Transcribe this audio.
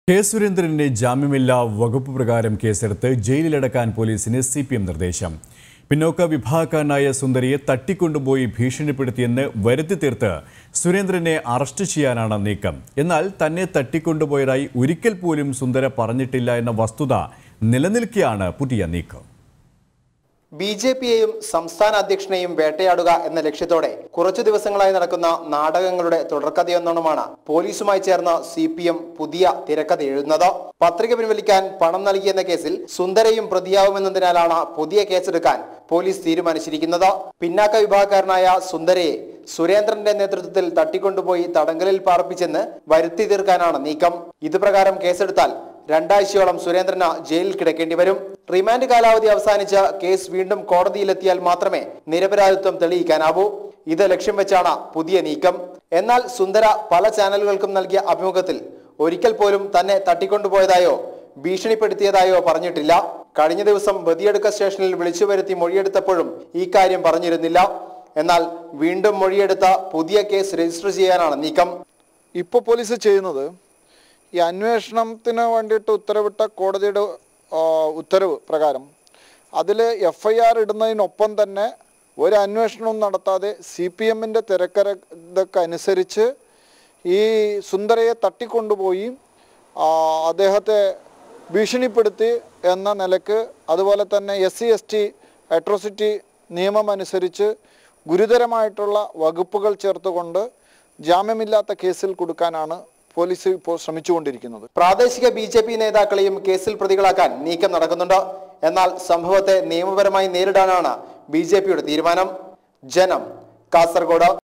K സുരേന്ദ്രനെ ജാമ്യമില്ലാ വകുപ്പ് പ്രകാരം കേസെടുത്ത് ജയിലിലടക്കാൻ പോലീസിന് സി പി എം നിർദ്ദേശം പിന്നോക്ക വിഭാഗക്കാരനായ സുന്ദരിയെ തട്ടിക്കൊണ്ടുപോയി ഭീഷണിപ്പെടുത്തിയെന്ന് വരുത്തി തീർത്ത് സുരേന്ദ്രനെ അറസ്റ്റ് ചെയ്യാനാണ് നീക്കം എന്നാൽ തന്നെ തട്ടിക്കൊണ്ടുപോയതായി ഒരിക്കൽ പോലും സുന്ദര പറഞ്ഞിട്ടില്ല എന്ന വസ്തുത നിലനിൽക്കെയാണ് പുതിയ നീക്കം ബി ജെ പിയെയും സംസ്ഥാന അധ്യക്ഷനെയും വേട്ടയാടുക എന്ന ലക്ഷ്യത്തോടെ കുറച്ചു ദിവസങ്ങളായി നടക്കുന്ന നാടകങ്ങളുടെ തുടർക്കഥയെന്നോണമാണ് പോലീസുമായി ചേർന്ന് സി പി എം പുതിയ തിരക്കഥ എഴുതുന്നത് പത്രിക പിൻവലിക്കാൻ പണം നൽകിയെന്ന കേസിൽ സുന്ദരയും പ്രതിയാവുമെന്നതിനാലാണ് പുതിയ കേസെടുക്കാൻ പോലീസ് തീരുമാനിച്ചിരിക്കുന്നത് പിന്നാക്ക വിഭാഗക്കാരനായ സുന്ദരയെ സുരേന്ദ്രന്റെ നേതൃത്വത്തിൽ തട്ടിക്കൊണ്ടുപോയി തടങ്കലിൽ പാർപ്പിച്ചെന്ന് വരുത്തി തീർക്കാനാണ് നീക്കം ഇത് പ്രകാരം കേസെടുത്താൽ രണ്ടാഴ്ചയോളം സുരേന്ദ്രന് ജയിലിൽ കിടക്കേണ്ടി വരും റിമാൻഡ് കാലാവധി അവസാനിച്ച കേസ് വീണ്ടും കോടതിയിലെത്തിയാൽ മാത്രമേ നിരപരാധിത്വം തെളിയിക്കാനാവൂ ഇത് ലക്ഷ്യം വെച്ചാണ് പുതിയ നീക്കം എന്നാൽ സുന്ദര പല ചാനലുകൾക്കും നൽകിയ അഭിമുഖത്തിൽ ഒരിക്കൽ പോലും തന്നെ തട്ടിക്കൊണ്ടുപോയതായോ ഭീഷണിപ്പെടുത്തിയതായോ പറഞ്ഞിട്ടില്ല കഴിഞ്ഞ ദിവസം ബദിയെടുക്ക സ്റ്റേഷനിൽ വിളിച്ചു വരുത്തി മൊഴിയെടുത്തപ്പോഴും ഈ കാര്യം പറഞ്ഞിരുന്നില്ല എന്നാൽ വീണ്ടും മൊഴിയെടുത്ത പുതിയ കേസ് രജിസ്റ്റർ ചെയ്യാനാണ് നീക്കം ഇപ്പോൾ പോലീസ് ചെയ്യുന്നത് ഈ അന്വേഷണത്തിന് വേണ്ടിയിട്ട് ഉത്തരവിട്ട കോടതിയുടെ ആ, ഉത്തരവ് പ്രകാരം അതിൽ എഫ് ഐ ആർ ഇടുന്നതിനൊപ്പം തന്നെ ഒരു അന്വേഷണവും നടത്താതെ സി പി എമ്മിൻ്റെ തിരക്കരതൊക്കെ അനുസരിച്ച് ഈ സുന്ദരയെ തട്ടിക്കൊണ്ടുപോയി ആ, അദ്ദേഹത്തെ ഭീഷണിപ്പെടുത്തി എന്ന നിലക്ക് അതുപോലെ തന്നെ S C S T atrocity നിയമം അനുസരിച്ച് ഗുരുതരമായിട്ടുള്ള വകുപ്പുകൾ ചേർത്തുകൊണ്ട് ജാമ്യമില്ലാത്ത കേസിൽ കൊടുക്കാനാണ് പോലീസ് ഇപ്പോൾ ശ്രമിച്ചുകൊണ്ടിരിക്കുന്നത് പ്രാദേശിക ബി ജെ പി നേതാക്കളെയും കേസിൽ പ്രതികളാക്കാൻ നീക്കം നടക്കുന്നുണ്ട് എന്നാൽ സംഭവത്തെ നിയമപരമായി നേരിടാനാണ് ബി ജെ പിയുടെ തീരുമാനം ജനം കാസർഗോഡ്